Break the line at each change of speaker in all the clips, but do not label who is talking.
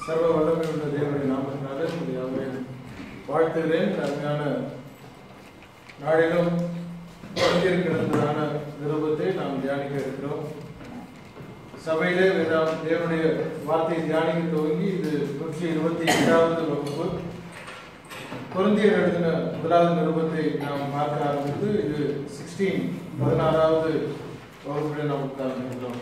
சர்வ வல்லமை உள்ள தேவனுடைய நாமத்தினால உங்களை யாவரையும் வாழ்த்துகிறேன் இந்த அருமையான நாளிலும் வந்திருக்கிறதான நிருபத்தை நாம் தியானிக்க இருக்கிறோம் சபையிலே வேதாம் தேவனுடைய வார்த்தையை தியானிக்க துவங்கி இது நூற்றி இருபத்தி எட்டாவது வகுப்பு குருந்தியர் எழுதின முதலாவது நிருபத்தை நாம் பார்க்க ஆரம்பித்து இது சிக்ஸ்டீன் பதினாறாவது வகுப்பில் நாம் உட்கார்ந்திருக்கிறோம்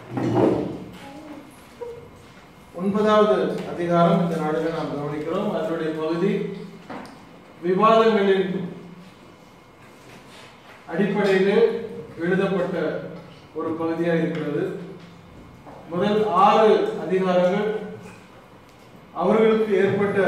ஒன்பதாவது அதிகாரம் இந்த நாளில் நாம் கவனிக்கிறோம் அதனுடைய பகுதி விவாதங்களின் அடிப்படையில் எழுதப்பட்ட ஒரு பகுதியாக இருக்கிறது முதல் ஆறு அதிகாரங்கள் அவர்களுக்கு ஏற்பட்ட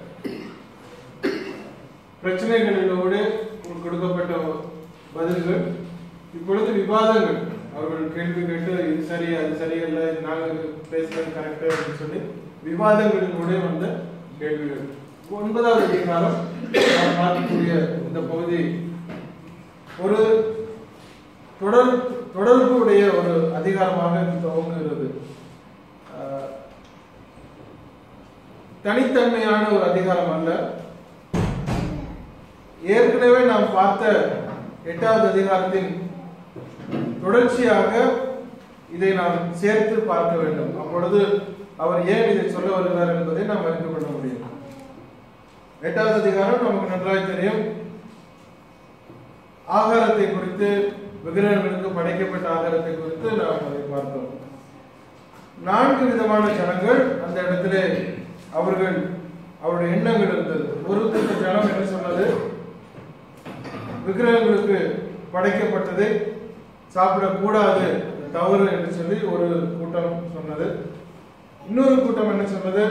பிரச்சனைகளிலோடு கொடுக்கப்பட்ட பதில்கள் இப்பொழுது விவாதங்கள் அவர்கள் கேள்வி கேட்டு இது சரி அது சரியில்லை இது நாங்கள் பேசுறது கரெக்டு அப்படின்னு சொல்லி விவாதங்களிலூടെ வந்த கேள்விகள் ஒன்பதாவது அதிகாரம் நாம் பார்க்கக்கூடிய இந்த பகுதி ஒரு தொடர் தொடர்பு உடைய ஒரு அதிகாரமாக இது துவங்குகிறது ஆஹ், தனித்தன்மையான ஒரு அதிகாரம் அல்ல ஏற்கனவே நாம் பார்த்த எட்டாவது அதிகாரத்தின் தொடர்ச்சியாக இதை நாம் சேர்த்து பார்க்க வேண்டும் அப்பொழுது அவர் ஏன் இதை சொல்ல வருகிறார் என்பதை நாம் அறிந்து கொள்ள முடியும் எட்டாவது அதிகாரம் நமக்கு நன்றாய் தெரியும் ஆகாரத்தை குறித்து விக்கிரகங்களுக்கு படைக்கப்பட்ட ஆகாரத்தை குறித்து நாம் அதை பார்த்தோம் நான்கு விதமான ஜனங்கள் அந்த இடத்திலே அவர்கள் அவருடைய எண்ணங்கள் இருந்தது ஒரு கூட்ட ஜனம் என்ன சொன்னது விக்கிரகங்களுக்கு படைக்கப்பட்டதை சாப்பிடக்கூடாது அது தவறு என்று சொல்லி ஒரு கூட்டம் சொன்னது இன்னொரு கூட்டம் என்ன சொன்னது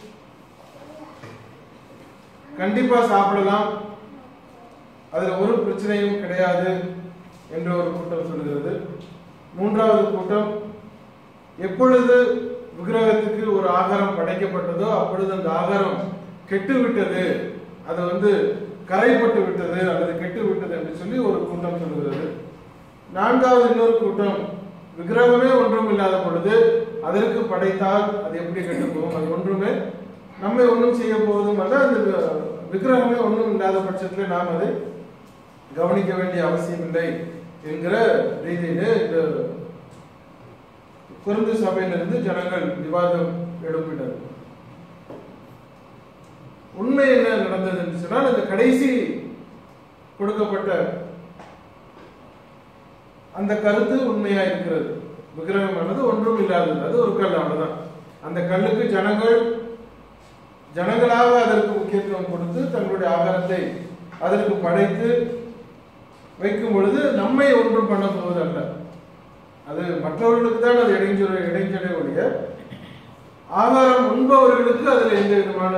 கண்டிப்பா சாப்பிடலாம் அதுல ஒரு பிரச்சனையும் கிடையாது என்று ஒரு கூட்டம் சொல்கிறது மூன்றாவது கூட்டம் எப்பொழுது விக்கிரகத்துக்கு ஒரு ஆகாரம் படைக்கப்பட்டதோ அப்பொழுது அந்த ஆகாரம் கெட்டு விட்டது அது வந்து கரைப்பட்டு விட்டது அல்லது கெட்டு விட்டது என்று சொல்லி ஒரு கூட்டம் சொல்கிறது நான்காவது இன்னொரு கூட்டம் விக்கிரகமே ஒன்றும் இல்லாத பொழுது அதற்கு படைத்தால் அது எப்படி கெட்டு போகும் அது ஒன்றுமே நம்மை ஒன்றும் செய்ய போவதும் அல்ல அந்த வி- விக்கிரகமே ஒன்றும் இல்லாத பட்சத்தில் நாம் அதை கவனிக்க வேண்டிய அவசியம் இல்லை என்கிற ரீதியிலே இந்த குருந்து சபையிலிருந்து ஜனங்கள் விவாதம் எழுப்பினர் உண்மை என்ன நடந்தது என்று சொன்னால் இந்த கடைசி கொடுக்கப்பட்ட அந்த கருத்து உண்மையா இருக்கிறது விக்கிரகமானது ஒன்றும் இல்லாதது அது ஒரு கல் அவ்வளவுதான் அந்த கல்லுக்கு ஜனங்கள் ஜனங்களாக அதற்கு முக்கியத்துவம் கொடுத்து தங்களுடைய ஆகாரத்தை அதற்கு படைத்து வைக்கும் பொழுது நம்மை ஒன்றும் பண்ண போவது அல்ல அது மற்றவர்களுக்கு தான் அது இடைஞ்சொல் இடைஞ்சலை ஒழிய ஆகாரம் உண்பவர்களுக்கு அதில் எந்த விதமான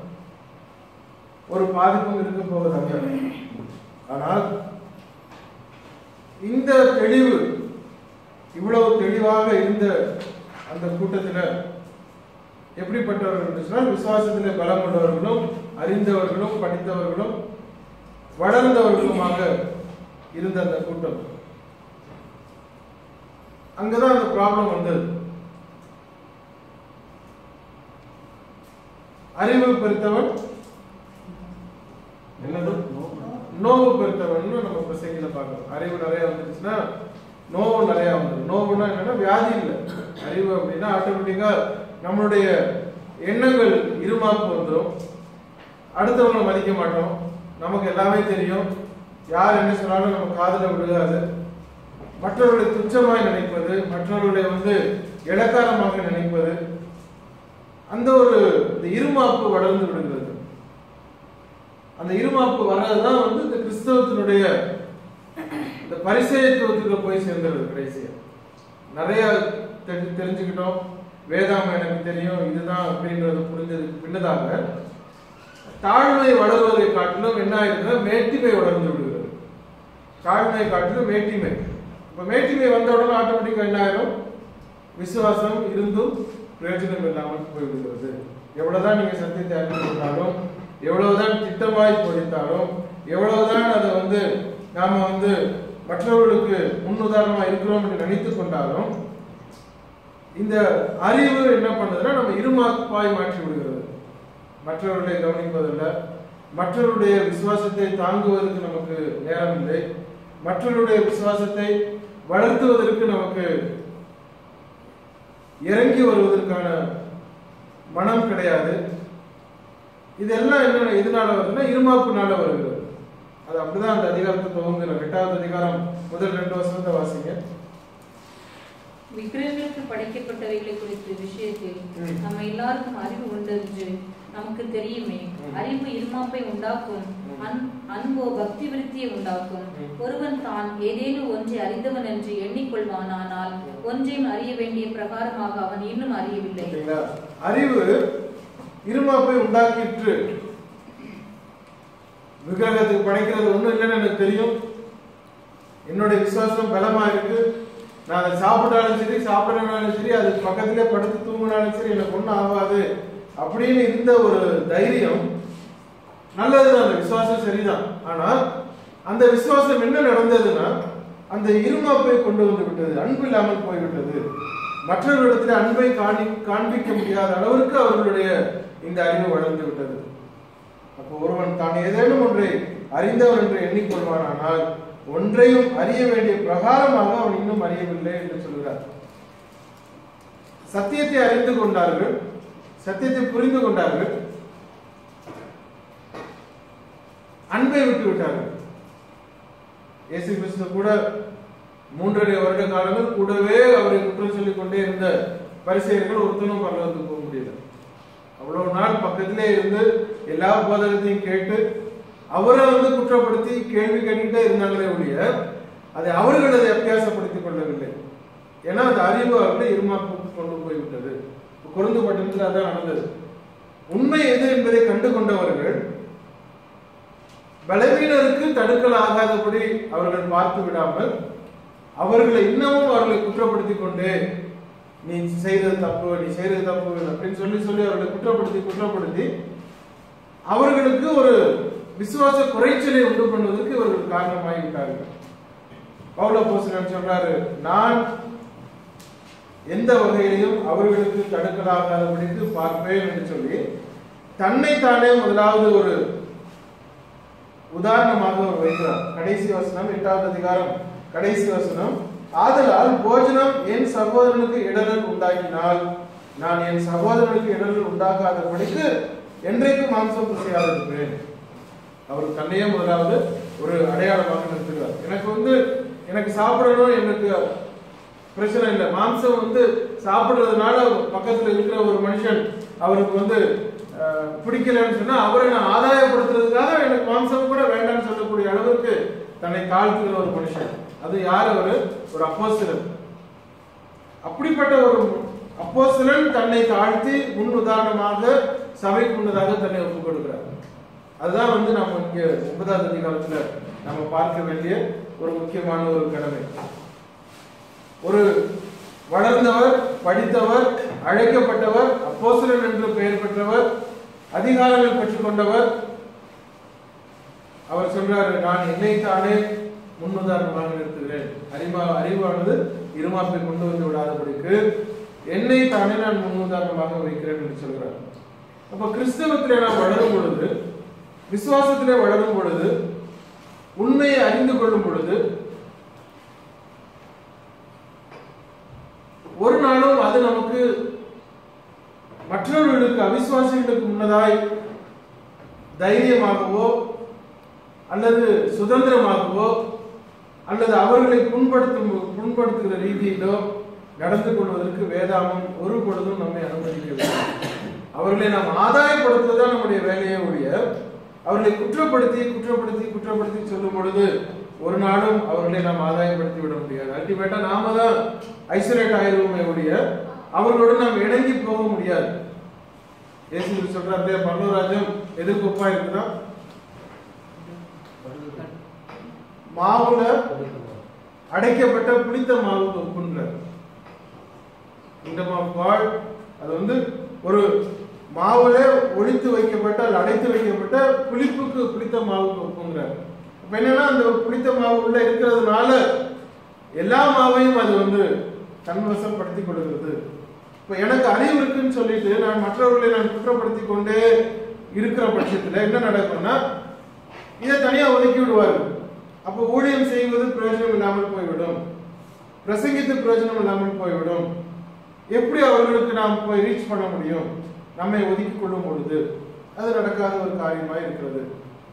ஒரு பாதிப்பும் இருக்க போவது அல்ல ஆனால் இந்த தெளிவு இவ்வளவு தெளிவாக இருந்த அந்த கூட்டத்தில் எப்படிப்பட்டவர்கள் என்று சொன்னால் விசுவாசத்தில் பலம் கொண்டவர்களும் அறிந்தவர்களும் படித்தவர்களும் வளர்ந்தவர்களுமாக இருந்த அந்த கூட்டம் அங்கதான் அந்த ப்ராப்ளம் வந்தது அறிவு பெருத்தவன் என்னது நோவு பெருத்தவன் நம்ம பிரசங்கில பார்க்கணும் அறிவு நிறைய வந்துருச்சுன்னா நோவு நிறைய வந்துடும் நோவுனா என்னன்னா வியாதி இல்லை அறிவு அப்படின்னா ஆட்டோமேட்டிக்கா நம்மளுடைய எண்ணங்கள் இருமாப்பு வந்துடும் அடுத்தவங்களை மதிக்க மாட்டோம் நமக்கு எல்லாமே தெரியும் யார் என்ன சொன்னாலும் நம்ம காதுல விழுகாது மற்றவர்களை துச்சமாய் நினைப்பது மற்றவர்களை வந்து இலக்காரமாக நினைப்பது அந்த ஒரு இந்த இருமாப்பு வளர்ந்து விடுகிறது அந்த இருமாப்பு வர்றதுதான் வந்து இந்த கிறிஸ்தவத்தினுடைய இந்த பரிசயத்துவத்துக்கு போய் சேர்ந்துருது கடைசியா நிறைய தெரி- தெரிஞ்சுக்கிட்டோம் வேதாம எனக்கு தெரியும் இதுதான் அப்படின்றது புரிஞ்சதுக்கு பின்னதாக தாழ்மை வளருவதை காட்டிலும் என்ன ஆயிருக்குன்னா மேட்டிமை வளர்ந்து விடுகிறது தாழ்மையை காட்டிலும் மேட்டிமை இப்ப மேட்டிமை வந்த உடனே ஆட்டோமேட்டிக்கா என்ன ஆயிரும் விசுவாசம் இருந்தும் பிரயோஜனம் இல்லாமல் போய்விடுகிறது எவ்வளவுதான் நீங்க சத்தியத்தை அறிந்து கொண்டாலும் எவ்வளவுதான் திட்டமாய் போதித்தாலும் எவ்வளவுதான் அதை வந்து நாம வந்து மற்றவர்களுக்கு முன்னுதாரணமா இருக்கிறோம் என்று நினைத்துக் கொண்டாலும் இந்த அறிவு என்ன பண்ணுதுன்னா நம்ம இருமாப்பாய் மாற்றி விடுகிறது மற்றவர்களை கவனிப்பதில்லை மற்றவருடைய விசுவாசத்தை தாங்குவதற்கு நமக்கு நேரம் இல்லை மற்றவருடைய விசுவாசத்தை வளர்த்துவதற்கு நமக்கு இறங்கி வருவதற்கான மனம் கிடையாது இதெல்லாம் என்ன எதனால வருதுன்னா இருமாப்புனால வருகிறது அது அப்படிதான் அந்த அதிகாரத்தை துவங்குற எட்டாவது அதிகாரம் முதல் ரெண்டு வருஷத்தை வாசிங்க
விக்கிரகங்களுக்கு படைக்கப்பட்டவைகளை குறித்த விஷயத்தில்
ம்.
நம்ம எல்லாருக்கும் அறிவு உண்டென்று நமக்கு தெரியுமே
ம்.
அறிவு இருமாப்பை உண்டாக்கும்
ம்.
அன்- அன்போ பக்தி விருத்தியை உண்டாக்கும்
ம்.
ஒருவன் தான் ஏதேனும் ஒன்றை அறிந்தவன் என்று எண்ணிக்கொள்வானானால் ஒன்றையும் அறிய வேண்டிய பிரகாரமாக அவன் இன்னும் அறியவில்லை
சரிங்களா அறிவு இருமாப்பை உண்டாக்கிற்று விக்கிரகத்துக்கு படைக்கிறது ஒண்ணும் இல்லைன்னு எனக்கு தெரியும் என்னுடைய விசுவாசம் பலமா இருக்கு நான் அதை சாப்பிட்டாலும் சரி சாப்பிடனாலும் சரி அது பக்கத்திலே படுத்து தூங்கினாலும் சரி எனக்கு ஒண்ணும் ஆகாது அப்படின்னு இருந்த ஒரு தைரியம் நல்லதுதான் அந்த விசுவாசம் சரிதான் ஆனா அந்த விசுவாசம் என்ன நடந்ததுன்னா அந்த இருமாப்பை கொண்டு வந்து விட்டது அன்பு இல்லாமல் போய்விட்டது மற்றவர்களிடத்தில் அன்பை காணி காண்பிக்க முடியாத அளவிற்கு அவர்களுடைய இந்த அறிவு வளர்ந்து விட்டது அப்போ ஒருவன் தான் ஏதேனும் ஒன்றை அறிந்தவன் என்று எண்ணிக்கொள்வானானால் ஒன்றையும் அறிய வேண்டிய பிரகாரமாக அவன் இன்னும் அறியவில்லை என்று சொல்கிறார் சத்தியத்தை அறிந்து கொண்டார்கள் சத்தியத்தை புரிந்து கொண்டார்கள் அன்பை விட்டு விட்டார்கள் இயேசு கிறிஸ்து கூட மூன்றரை வருட காலங்கள் கூடவே அவரை குற்றம் சொல்லிக் கொண்டே இருந்த பரிசெயர்கள் ஒருத்தனும் பரலோகத்துக்கு போக முடியல அவ்வளவு நாள் பக்கத்திலே இருந்து எல்லா போதகத்தையும் கேட்டு அவரை வந்து குற்றப்படுத்தி கேள்வி கேட்டுக்கிட்டே இருந்தாங்களே ஒழிய அதை அவர்கள் அதை அபியாசப்படுத்திக் கொள்ளவில்லை ஏன்னா அந்த அறிவு அவர்களை இருமாப்புக்கு கொண்டு போய்விட்டது குறைந்து பட்டணத்தில் அதான் நடந்தது உண்மை எது என்பதை கண்டு கொண்டவர்கள் பலவீனருக்கு தடுக்கல் ஆகாதபடி அவர்கள் பார்த்து விடாமல் அவர்களை இன்னமும் அவர்களை குற்றப்படுத்தி கொண்டு நீ செய்தது தப்பு நீ செய்தது தப்பு அப்படின்னு சொல்லி சொல்லி அவர்களை குற்றப்படுத்தி குற்றப்படுத்தி அவர்களுக்கு ஒரு விசுவாச குறைச்சலை உண்டு பண்ணுவதற்கு இவர்கள் காரணமாகிவிட்டார்கள் பவுல போசனன் சொல்றாரு நான் எந்த வகையிலையும் அவர்களுக்கு தடுக்கலாகாதபடிக்கு பார்ப்பேன் என்று சொல்லி தன்னைத்தானே முதலாவது ஒரு உதாரணமாக அவர் வைக்கிறார் கடைசி வசனம் எட்டாவது அதிகாரம் கடைசி வசனம் ஆதலால் போஜனம் என் சகோதரனுக்கு இடரல் உண்டாக்கினால் நான் என் சகோதரனுக்கு இடரல் உண்டாக்காதபடிக்கு என்றைக்கு மாம்சம் புசியாதிருப்பேன் அவர் தன்னையே முதலாவது ஒரு அடையாளமாக நிறுத்துகிறார் எனக்கு வந்து எனக்கு சாப்பிடணும் எனக்கு பிரச்சனை இல்லை மாம்சம் வந்து சாப்பிடுறதுனால பக்கத்துல இருக்கிற ஒரு மனுஷன் அவருக்கு வந்து அஹ், பிடிக்கலன்னு சொன்னா அவரை நான் ஆதாயப்படுத்துறதுக்காக எனக்கு மாம்சம் கூட வேண்டாம்னு சொல்லக்கூடிய அளவுக்கு தன்னை தாழ்த்துகிற ஒரு மனுஷன் அது யார் அவரு ஒரு அப்போஸ்தலன் அப்படிப்பட்ட ஒரு அப்போஸ்தலன் தன்னை தாழ்த்தி முன் உதாரணமாக சபைக்கு முன்னதாக தன்னை ஒப்புக் கொடுக்கிறார் அதுதான் வந்து நம்ம இங்க ஒன்பதாவது அதிகாரத்துல நம்ம பார்க்க வேண்டிய ஒரு முக்கியமான ஒரு கடமை ஒரு வளர்ந்தவர் படித்தவர் அழைக்கப்பட்டவர் அப்போஸ்தலன் என்று பெயர் பெற்றவர் அதிகாரங்கள் பெற்றுக்கொண்டவர் அவர் சொல்றாரு நான் என்னைத்தானே முன்னுதாரணமாக நிறுத்துகிறேன் அறிவா அறிவானது இருமாப்பை கொண்டு வந்து விடாதபடிக்கு என்னை தானே நான் முன்னுதாரணமாக வைக்கிறேன் என்று சொல்கிறார் அப்ப கிறிஸ்தவத்திலே நாம் வளரும் பொழுது விசுவாசத்திலே வளரும் பொழுது உண்மையை அறிந்து கொள்ளும் பொழுது ஒரு நாளும் அது நமக்கு மற்றவர்களுக்கு அவிசுவாசிகளுக்கு முன்னதாய் தைரியமாகவோ அல்லது சுதந்திரமாகவோ அல்லது அவர்களை புண்படுத்தும் புண்படுத்துகிற ரீதியிலோ நடந்து கொள்வதற்கு வேதாமம் ஒரு பொழுதும் நம்மை அனுமதிக்கவில்லை அவர்களை நாம் ஆதாயப்படுத்துவதுதான் நம்முடைய வேலையே ஒழிய அவர்களை குற்றப்படுத்தி குற்றப்படுத்தி குற்றப்படுத்தி சொல்லும் பொழுது ஒரு நாளும் அவர்களை நாம் ஆதாயப்படுத்தி விட முடியாது அல்டிமேட்டா நாம தான் ஐசோலேட் ஆயிருவோமே ஒழிய அவர்களோடு நாம் இணங்கி போக முடியாது இயேசு சொல்றாரு பல்லவராஜம் எதுக்கு ஒப்பா இருக்குதா மாவுல அடைக்கப்பட்ட புளித்த மாவுக்கு ஒப்புன்றார் கிங்டம் ஆஃப் காட் அது வந்து ஒரு மாவுல ஒழித்து வைக்கப்பட்ட அல்ல அடைத்து வைக்கப்பட்ட புளிப்புக்கு புளித்த மாவுக்கு ஒப்புங்கிறார் அப்ப என்னன்னா அந்த புளித்த மாவு உள்ள இருக்கிறதுனால எல்லா மாவையும் அது வந்து தன்வசப்படுத்திக் கொள்கிறது இப்ப எனக்கு அறிவு இருக்குன்னு சொல்லிட்டு நான் மற்றவர்களை நான் குற்றப்படுத்தி கொண்டே இருக்கிற பட்சத்துல என்ன நடக்கும்னா இதை தனியா ஒதுக்கி விடுவார்கள் அப்ப ஊழியம் செய்வது பிரயோஜனம் இல்லாமல் போய்விடும் பிரசங்கித்து பிரயோஜனம் இல்லாமல் போய்விடும் எப்படி அவர்களுக்கு நாம் போய் ரீச் பண்ண முடியும் நம்மை ஒதுக்கி கொள்ளும் பொழுது அது நடக்காத ஒரு காரியமாய் இருக்கிறது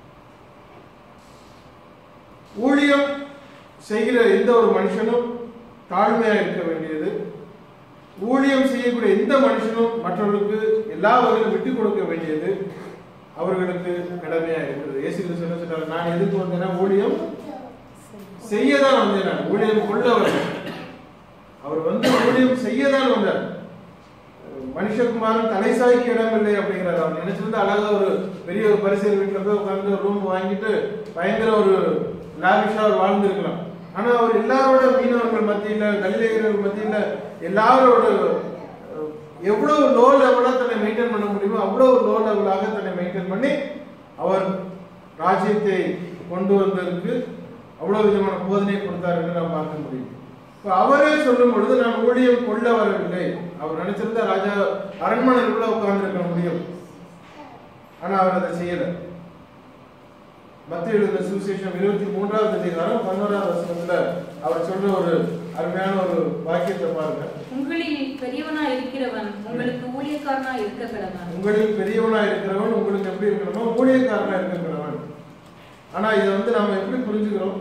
ஊழியம் செய்கிற எந்த ஒரு மனுஷனும் தாழ்மையா இருக்க வேண்டியது ஊழியம் செய்யக்கூடிய எந்த மனுஷனும் மற்றவர்களுக்கு எல்லா வகையிலும் விட்டு கொடுக்க வேண்டியது அவர்களுக்கு கடமையா இருக்கிறது இயேசு கிறிஸ்து என்ன சொல்றாரு நான் எதுக்கு வந்தேன்னா ஊழியம் செய்யதான் வந்தேன் நான் ஊழியம் கொள்ள வரல அவர் வந்து ஊழியம் செய்யதான் வந்தார் மனுஷகுமாரன் தலை சாய்க்கு இடம் இல்லை அப்படிங்கிறார் அவர் நினைச்சிருந்தா அழகா ஒரு பெரிய ஒரு பரிசல் வீட்டுல போய் உட்கார்ந்து ஒரு ரூம் வாங்கிட்டு பயங்கர ஒரு லாவிஷா அவர் வாழ்ந்திருக்கலாம் ஆனா அவர் எல்லாரோட மீனவர்கள் மத்தியில கலிலேயர்கள் மத்தியில எல்லாரோட அஹ், எவ்வளவு லோ லெவலா தன்னை மெயின்டைன் பண்ண முடியுமோ அவ்வளவு லோ லெவலாக தன்னை மெயின்டைன் பண்ணி அவர் ராஜ்யத்தை கொண்டு வந்ததற்கு அவ்வளவு விதமான போதனை கொடுத்தார் என்று நாம் பார்க்க முடியும் இப்ப அவரே சொல்லும் பொழுது நான் ஊழியம் கொள்ள வரவில்லை அவர் நினைச்சிருந்தா ராஜா அரண்மனைக்குள்ள உட்கார்ந்து இருக்க முடியும் ஆனா அவர் அதை செய்யல மத்திய எழுதின சுவிசேஷம் இருபத்தி மூன்றாவது அதிகாரம் பதினோராவது வசனத்துல அவர் சொல்ற ஒரு அருமையான ஒரு வாக்கியத்தை பாருங்க
உங்களில் பெரியவனா இருக்கிறவன் உங்களுக்கு ஊழியக்காரனா இருக்க கடவன்
உங்களில் பெரியவனா இருக்கிறவன் உங்களுக்கு எப்படி இருக்கணுமோ ஊழியக்காரனா இருக்கிறவன் ஆனா இதை வந்து நாம எப்படி புரிஞ்சுக்கிறோம்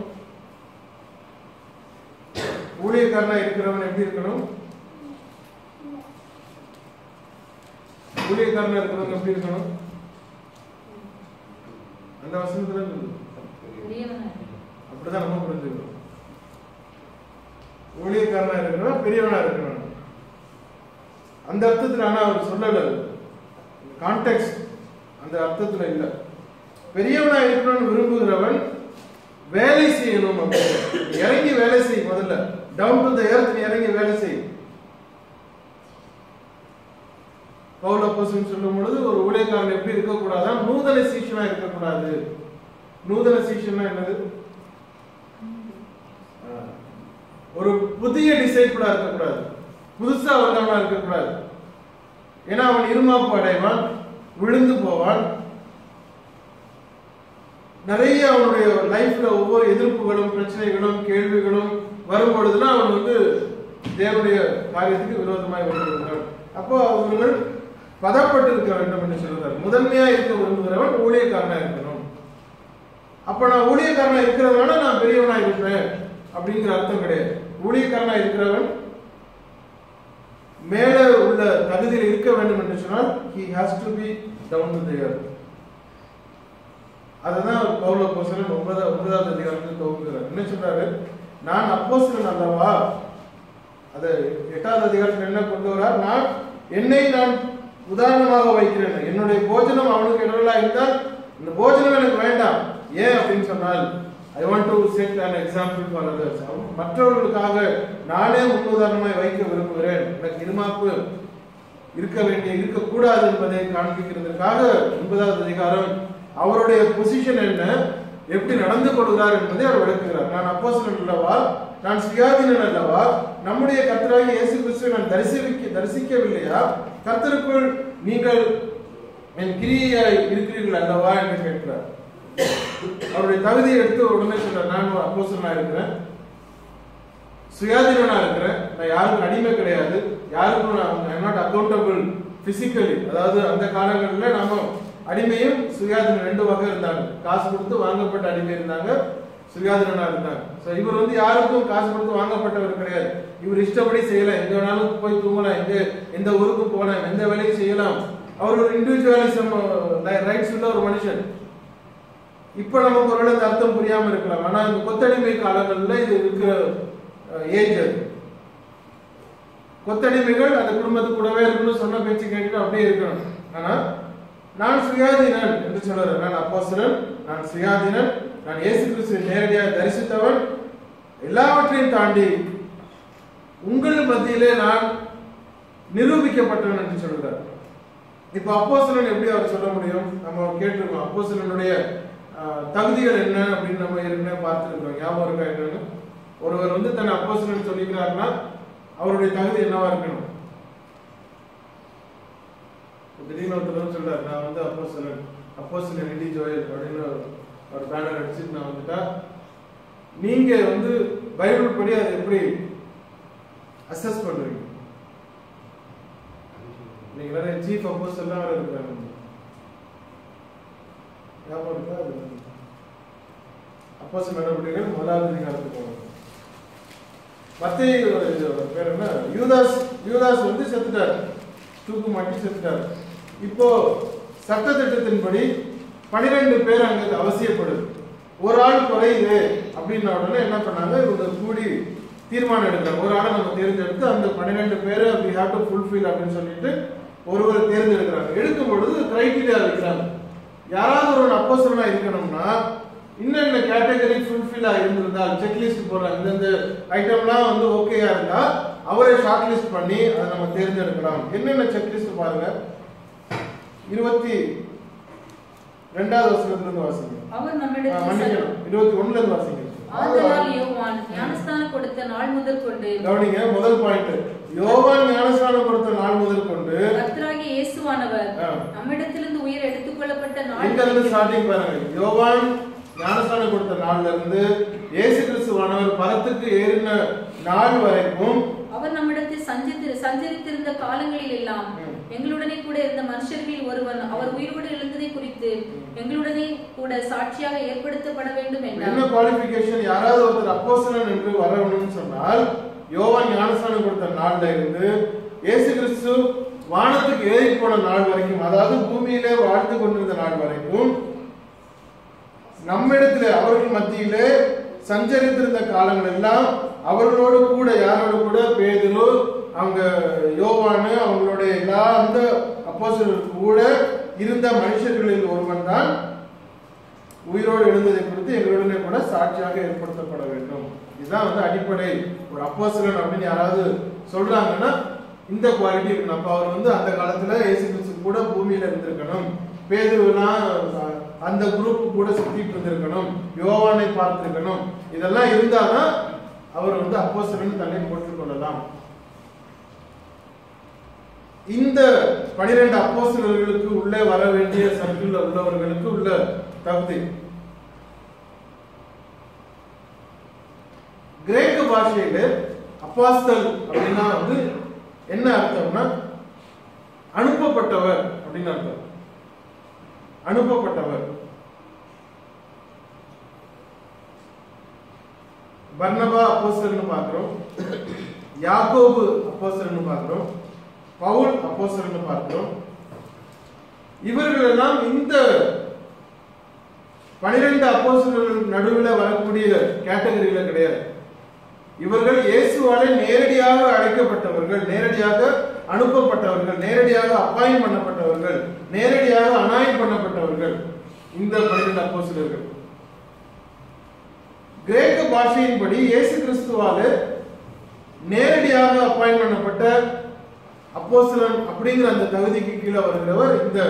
ஊழியக்காரனா இருக்கிறவன் எப்படி இருக்கணும் ஊழியக்காரனா இருக்கிறவங்க எப்படி இருக்கணும் அந்த வசனத்துல இருக்குது.
பெரியவனா இருக்கிறவன்.
அப்படிதான் நம்ம புரிஞ்சுக்கணும் ஊழியக்காரனா இருக்கிறவன் பெரியவனா இருக்கிறவன் அந்த அர்த்தத்துல ஆனா அவர் சொல்லல கான்டெக்ட் அந்த அர்த்தத்துல இல்ல பெரியவனா இருக்கணும்னு விரும்புகிறவன் வேலை செய்யணும் அப்படின்னு. இறங்கி வேலை செய் முதல்ல டவுன் டு த எர்த் இறங்கி வேலை செய் பவுல் அப்போஸ்தலன் சொல்லும் பொழுது ஒரு ஊழியக்காரன் எப்படி இருக்கக்கூடாதான் நூதன சீஷனா இருக்கக்கூடாது நூதன சீஷன்னா என்னது ஆஹ், ஒரு புதிய டிசைபிளா இருக்கக்கூடாது புதுசா வந்தவனா இருக்கக்கூடாது ஏன்னா அவன் இருமாப்பு அடைவான் விழுந்து போவான் நிறைய அவனுடைய லைஃப்ல ஒவ்வொரு எதிர்ப்புகளும் பிரச்சனைகளும் கேள்விகளும் வரும் பொழுதுலாம் அவன் வந்து தேவனுடைய காரியத்துக்கு விரோதமாய் வருகிறான் அப்போ அவர்கள் பதப்பட்டு இருக்க வேண்டும் என்று சொல்கிறார் முதன்மையா இருக்க விரும்புகிறவன் ஊழியக்காரனா இருக்கணும் அப்ப நான் ஊழியக்காரனா இருக்கிறவனால நான் பெரியவனா இருப்பேன் அப்படிங்கிற அர்த்தம் கிடையாது ஊழியக்காரனா இருக்கிறவன் மேலே உள்ள தகுதியில் இருக்க வேண்டும் என்று சொன்னால் he has to be down to the earth அதுதான் பவுல அப்போஸ்தலன் ஒன்பதாவது ஒன்பதாவது அதிகாரத்தில் துவங்குகிறார் என்ன சொல்றாரு நான் அப்போஸ்தலன் அல்லவா அது எட்டாவது அதிகாரத்தில் என்ன கொண்டு வரார் நான் என்னை நான் உதாரணமாக வைக்கிறேன் என்னுடைய போஜனம் அவனுக்கு இடரலா இருந்தால் இந்த போஜனம் எனக்கு வேண்டாம் ஏன் அப்படின்னு சொன்னால் I want to set an example for others மற்றவர்களுக்காக நானே முன்னுதாரணமாய் வைக்க விரும்புகிறேன் எனக்கு இருமாப்பு இருக்க வேண்டிய இருக்கக்கூடாது என்பதை காண்பிக்கிறதுக்காக ஒன்பதாவது அதிகாரம் அவருடைய பொசிஷன் என்ன எப்படி நடந்து கொள்கிறார் என்பதை அவர் விளக்குகிறார் நான் அப்போஸ்தலன் அல்லவா நான் சுயாதீனன் அல்லவா நம்முடைய கர்த்தராகிய இயேசு கிறிஸ்துவை நான் தரிசிக்க தரிசிக்கவில்லையா கர்த்தருக்குள் நீங்கள் என் கிரியாய் இருக்கிறீர்கள் அல்லவா என்று கேட்கிறார் அவருடைய தகுதியை எடுத்து உடனே சொல்றார் நான் ஒரு அப்போஸ்தலனா இருக்கிறேன் சுயாதீனனா இருக்கிறேன் நான் யாருக்கும் அடிமை கிடையாது யாருக்கும் நான் நாட் அக்கௌண்டபிள் பிசிக்கலி அதாவது அந்த காலங்களில் நாம அடிமையும் சுயாதீனம் ரெண்டு வகை இருந்தாங்க காசு கொடுத்து வாங்கப்பட்ட அடிமை இருந்தாங்க சுயாதீனனா இருந்தாங்க ஸோ இவர் வந்து யாருக்கும் காசு கொடுத்து வாங்கப்பட்டவர் கிடையாது இவர் இஷ்டப்படி செய்யலாம் எங்க வேணாலும் போய் தூங்கலாம் எங்க எந்த ஊருக்கு போகலாம் எந்த வேலையும் செய்யலாம் அவர் ஒரு இண்டிவிஜுவலிசம் ரைட்ஸ் உள்ள ஒரு மனுஷன் இப்ப நமக்கு ஒருவேளை இந்த அர்த்தம் புரியாம இருக்கலாம் ஆனா இந்த கொத்தடிமை காலங்கள்ல இது இருக்கிற ஏஜ் அது கொத்தடிமைகள் அந்த குடும்பத்து கூடவே இருக்கணும் சொன்ன பேச்சு கேட்டுட்டு அப்படியே இருக்கணும் ஆனா நான் சுயாதீனன் என்று சொல்றேன் நான் அப்போஸ்தலன் நான் சுயாதீனன் நான் இயேசு கிறிஸ்துவை நேரடியாக தரிசித்தவன் எல்லாவற்றையும் தாண்டி உங்கள் மத்தியிலே நான் நிரூபிக்கப்பட்டவன் என்று சொல்கிறார் இப்ப அப்போஸ்தலன் எப்படி அவர் சொல்ல முடியும் நம்ம கேட்டிருக்கோம் அப்போஸ்தலனுடைய ஆஹ், தகுதிகள் என்ன அப்படின்னு நம்ம ஏற்கனவே பார்த்துருக்கோம் ஞாபகம் இருக்கா என்னன்னு ஒருவர் வந்து தன்னை அப்போஸ்தலன் சொல்லிக்கிறாருன்னா அவருடைய தகுதி என்னவா இருக்கணும் திடீர்னு ஒருத்தர் வந்து சொல்றாரு நான் வந்து அப்போ சிலன் அப்போ சில நிதி ஜோயல் அப்படின்னு ஒரு பேனர் அடிச்சுட்டு நான் வந்துட்டா நீங்க வந்து பைபிள் படி அதை எப்படி அசஸ் பண்றீங்க நீங்க நிறைய சீஃப் அப்போஸ் எல்லாம் வேற இருக்கிறாங்க ஞாபகம் இருக்கா அது அப்போஸ் நடவடிக்கைகள் முதலாவது அதிகாரத்துக்கு போகணும் மத்திய பேர் என்ன யூதாஸ் யூதாஸ் வந்து செத்துட்டார் தூக்கு மாட்டி செத்துட்டார் இப்போ சட்டத்திட்டத்தின்படி பனிரெண்டு பேர் அங்க அவசியப்படுது ஒரு ஆள் குறையுது அப்படின்ன உடனே என்ன பண்ணாங்க இவங்க கூடி தீர்மானம் எடுக்கிறாங்க ஒரு ஆளை நம்ம தேர்ந்தெடுத்து அந்த பன்னிரெண்டு பேரை we have to fulfill அப்படின்னு சொல்லிட்டு ஒருவரை தேர்ந்தெடுக்கிறாங்க எடுக்கும் பொழுது கிரைட்டீரியா வைக்கிறாங்க யாராவது ஒரு அப்போசரனா இருக்கணும்னா இன்னென்ன கேட்டகரி ஃபுல்ஃபில் இருந்திருந்தால் செக்லிஸ்ட் போடுறாங்க இந்தந்த ஐட்டம்லாம் வந்து ஓகேயா இருந்தா அவரை ஷார்ட் லிஸ்ட் பண்ணி அதை நம்ம தேர்ந்தெடுக்கலாம் என்னென்ன செக்லிஸ்ட் பாருங்க இருபத்தி ரெண்டாவது வசனத்துல இருந்து வாசிங்க
அவர்
ஆ,
நம்மிடத்தில்
மன்னிக்கணும் இருபத்தி ஒண்ணுல இருந்து வாசிங்க
ஆதலால் யோவான் ஞானஸ்தானம் கொடுத்த நாள் முதல் கொண்டு
கவனிங்க முதல் பாயிண்ட் யோவான் ஞானஸ்நானம் கொடுத்த நாள் முதல் கொண்டு
கர்த்தராகிய இயேசுவானவர்
ஆ.
நம்மிடத்திலிருந்து உயிர் எடுத்துக்கொள்ளப்பட்ட நாள்
எங்க இருந்து ஸ்டார்டிங் பாருங்க யோவான் ஞானஸ்நானம் கொடுத்த நாள்ல இருந்து இயேசு கிறிஸ்துவானவர் பரத்துக்கு ஏறின நாள் வரைக்கும்
அவர் நம்மிடத்தில் சஞ்சரித்து சஞ்சரித்திருந்த காலங்களில் எல்லாம்
ம்.
எங்களுடனே கூட இருந்த மனுஷர்களில் ஒருவன் அவர் உயிரோடு எழுந்ததை குறித்து எங்களுடனே கூட சாட்சியாக ஏற்படுத்தப்பட வேண்டும்
என்ன
என்றார்
குவாலிபிகேஷன் யாராவது ஒருத்தர் அப்போஸ்தலன் என்று வரணும்னு சொன்னால் யோவான் ஞானஸ்நானம் கொடுத்த நாள்ல இருந்து இயேசு கிறிஸ்து வானத்துக்கு ஏறி போன நாள் வரைக்கும் அதாவது பூமியிலே வாழ்ந்து கொண்டிருந்த நாள் வரைக்கும் நம்மிடத்திலே அவர்கள் மத்தியிலே சஞ்சரித்திருந்த காலங்கள் எல்லாம் அவர்களோடு கூட யாரோடு கூட பேதுரு அவங்க யோவானு அவங்களுடைய எல்லா அந்த அப்போஸ்தலர்களுக்கு கூட இருந்த மனுஷர்களில் ஒருவன் தான் உயிரோடு எழுந்ததை குறித்து எங்களுடனே கூட சாட்சியாக ஏற்படுத்தப்பட வேண்டும் இதுதான் வந்து அடிப்படை ஒரு அப்போஸ்தலன் அப்படின்னு யாராவது சொல்றாங்கன்னா இந்த குவாலிட்டி இருக்கணும் அப்ப அவர் வந்து அந்த காலத்துல இயேசு கிறிஸ்து கூட பூமியில இருந்திருக்கணும் பேதுருலாம் அந்த குரூப் கூட சுத்திட்டு இருந்திருக்கணும் யோவானை பார்த்திருக்கணும் இதெல்லாம் இருந்தாதான் அவர் வந்து அப்போஸ்தலன் தன்னை போட்டுக் கொள்ளலாம் இந்த பனிரெண்டு அப்போஸ்தலர்களுக்கு உள்ளே வர வேண்டிய சர்க்கிள் உள்ளவர்களுக்கு உள்ள தகுதி கிரேக்க பாஷையில அப்பாஸ்தல் அப்படின்னா வந்து என்ன அர்த்தம்னா அனுப்பப்பட்டவர் அப்படின்னு அர்த்தம் அனுப்பப்பட்டவர் பர்னபா அப்போஸ்தலன்னு பார்க்கிறோம் யாக்கோபு அப்போஸ்தலன்னு பார்க்கிறோம் பவுல் அப்போஸ்தலன்னு பார்க்கிறோம் இவர்கள் எல்லாம் இந்த பனிரெண்டு அப்போஸ்தலர்கள் நடுவில் வரக்கூடிய கேட்டகரியில கிடையாது இவர்கள் இயேசுவாலே நேரடியாக அழைக்கப்பட்டவர்கள் நேரடியாக அனுப்பப்பட்டவர்கள் நேரடியாக அப்பாயின் பண்ணப்பட்டவர்கள் நேரடியாக அனாயின் பண்ணப்பட்டவர்கள் இந்த பன்னிரண்டு அப்போஸ்தலர்கள் கிரேக்க பாஷையின்படி இயேசு கிறிஸ்துவால நேரடியாக அப்பாயின் பண்ணப்பட்ட அப்போஸ்தலன் அப்படிங்கிற அந்த தகுதிக்கு கீழே வருகிறவர் இந்த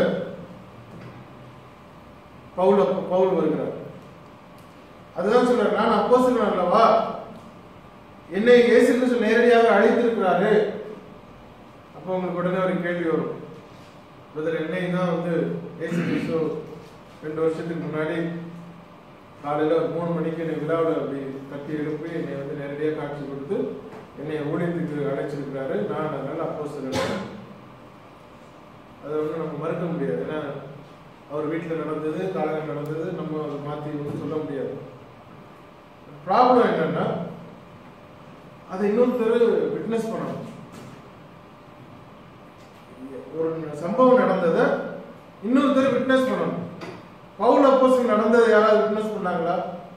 பவுல் அப்ப- பவுல் வருகிறார் அதுதான் சொல்றாரு நான் அப்போஸ்தலன் அல்லவா என்னை இயேசு கிறிஸ்து நேரடியாக அழைத்திருக்கிறாரு அப்போ உங்களுக்கு உடனே ஒரு கேள்வி வரும் பிரதர் என்னை தான் வந்து இயேசு கிறிஸ்து ரெண்டு வருஷத்துக்கு முன்னாடி காலையில ஒரு மூணு மணிக்கு என்னை விழாவில் அப்படி தட்டி எழுப்பி என்னை வந்து நேரடியாக காட்சி கொடுத்து என்னை ஊழியத்துக்கு அழைச்சிருக்கிறாரு நான் அதனால அப்போ அதை வந்து நம்ம மறுக்க முடியாது ஏன்னா அவர் வீட்டில் நடந்தது காலையில் நடந்தது நம்ம அதை மாற்றி வந்து சொல்ல முடியாது ப்ராப்ளம் என்னன்னா அதை இன்னொருத்தர் விட்னஸ் பண்ணணும் ஒரு சம்பவம் நடந்ததை இன்னொருத்தர் விட்னஸ் பண்ணணும் பவுல் அப்போஸ் நடந்ததை யாராவது விட்னஸ் பண்ணாங்களா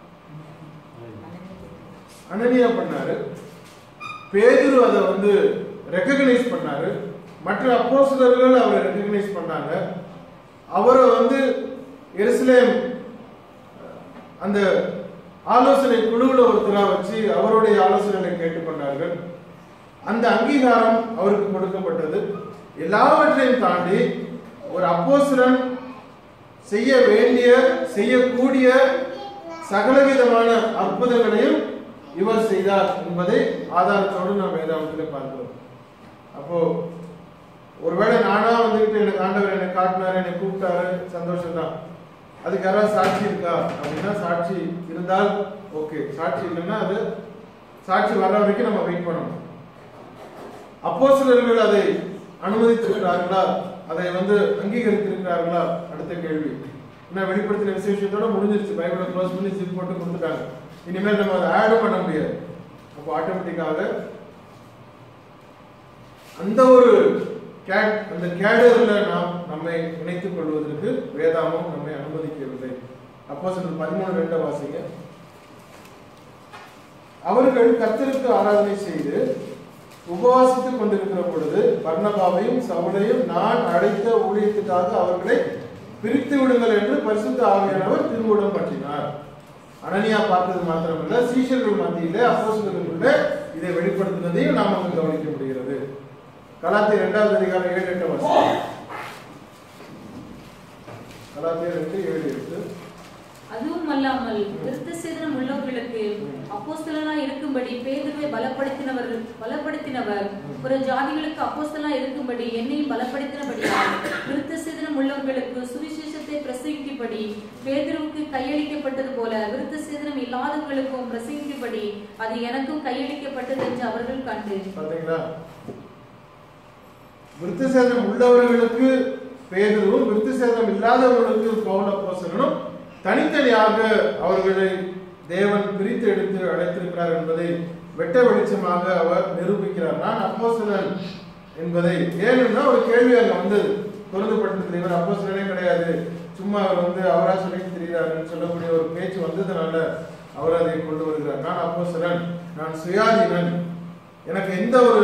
அனனியா பண்ணாரு பேதுரு அதை வந்து ரெக்கக்னைஸ் பண்ணாரு மற்ற அப்போஸ்தலர்கள் அவரை ரெக்கக்னைஸ் பண்ணாங்க அவரை வந்து எருசலேம் அந்த ஆலோசனை குழுவில் ஒருத்தரா வச்சு அவருடைய ஆலோசனைகளை கேட்டுக்கொண்டார்கள் அந்த அங்கீகாரம் அவருக்கு கொடுக்கப்பட்டது எல்லாவற்றையும் தாண்டி ஒரு அப்போஸ்தலன் செய்ய வேண்டிய செய்யக்கூடிய சகலவிதமான அற்புதங்களையும் இவர் செய்தார் என்பதை ஆதாரத்தோடு நாம் வேதாந்தத்தில் பார்க்கிறோம் அப்போ ஒருவேளை நானா வந்துகிட்டு எனக்கு ஆண்டவர் என்னை காட்டினாரு என்னை கூப்பிட்டாரு சந்தோஷம் தான் அதுக்கு யாராவது சாட்சி இருக்கா அப்படின்னா சாட்சி இருந்தால் ஓகே சாட்சி இல்லைன்னா அது சாட்சி வர்ற வரைக்கும் நம்ம வெயிட் பண்ணணும் அப்போஸ்தலர்கள் அதை அனுமதித்திருக்கிறார்களா அதை வந்து அங்கீகரித்திருக்கிறார்களா அடுத்த கேள்வி என்ன வெளிப்படுத்தின விசேஷத்தோட முடிஞ்சிருச்சு பைபிளை க்ளோஸ் பண்ணி ஜிப் போட்டு கொடுத்துட்டாங்க இனிமேல் நம்ம அதை ஆடும் பண்ண முடியாது அப்போ ஆட்டோமேட்டிக்காக அந்த ஒரு கேட் அந்த கேடர்ல நாம் நம்மை இணைத்துக் கொள்வதற்கு வேதாமம் நம்மை அனுமதிக்கவில்லை அப்போ சில பதிமூணு ரெண்ட வாசிங்க அவர்கள் கர்த்தருக்கு ஆராதனை செய்து உபவாசித்துக் கொண்டிருக்கிற பொழுது பர்ணபாவையும் சவுலையும் நான் அழைத்த ஊழியத்துக்காக அவர்களை பிரித்து விடுங்கள் என்று பரிசுத்த ஆவியானவர் திருவுடம் பற்றினார் அனனியா பார்த்தது மாத்திரமல்ல சீஷர்கள் மத்தியிலே அப்போஸ்தலர்களுக்குள்ள இதை வெளிப்படுத்தினதையும் நாம் அங்கு கவனிக்க முடிகிறது கலாத்திய இரண்டாவது அதிகாரம் ஏழு எட்டு வருஷம் கலாத்திய ரெண்டு ஏழு எட்டு
அதுவும் அல்லாமல் விருத்த சேதனம் உள்ளவர்களுக்கு அப்போஸ்தலனா இருக்கும்படி பேதுருவை பலப்படுத்தினவர்கள் பலப்படுத்தினவர் பிற ஜாதிகளுக்கு அப்போஸ்தலனா இருக்கும்படி என்னையும் பலப்படுத்தினபடியால் விருத்த சேதனம் உள்ளவர்களுக்கு சுவிசேஷத்தை பிரசங்கிக்கும்படி பேதுருவுக்கு கையளிக்கப்பட்டது போல விருத்த சேதனம் இல்லாதவர்களுக்கும் பிரசங்கிக்கும்படி அது எனக்கும் கையளிக்கப்பட்டது என்று அவர்கள் கண்டு
பாத்தீங்களா விருத்த சேதம் உள்ளவர்களுக்கு பேதரும் விருத்த சேதம் இல்லாதவர்களுக்கு பவுல அப்போஸ்தலனும் தனித்தனியாக அவர்களை தேவன் பிரித்து எடுத்து அழைத்திருக்கிறார் என்பதை வெட்ட வெளிச்சமாக அவர் நிரூபிக்கிறார் நான் அப்போஸ்தலன் என்பதை ஏன்னா ஒரு கேள்வி அங்க வந்தது பொருந்தப்பட்டது இவர் அப்போஸ்தலனே கிடையாது சும்மா அவர் வந்து அவரா சொல்லிட்டு தெரிகிறாருன்னு சொல்லக்கூடிய ஒரு பேச்சு வந்ததுனால அவர் அதை கொண்டு வருகிறார் நான் அப்போஸ்தலன் நான் சுயாதீனன் எனக்கு எந்த ஒரு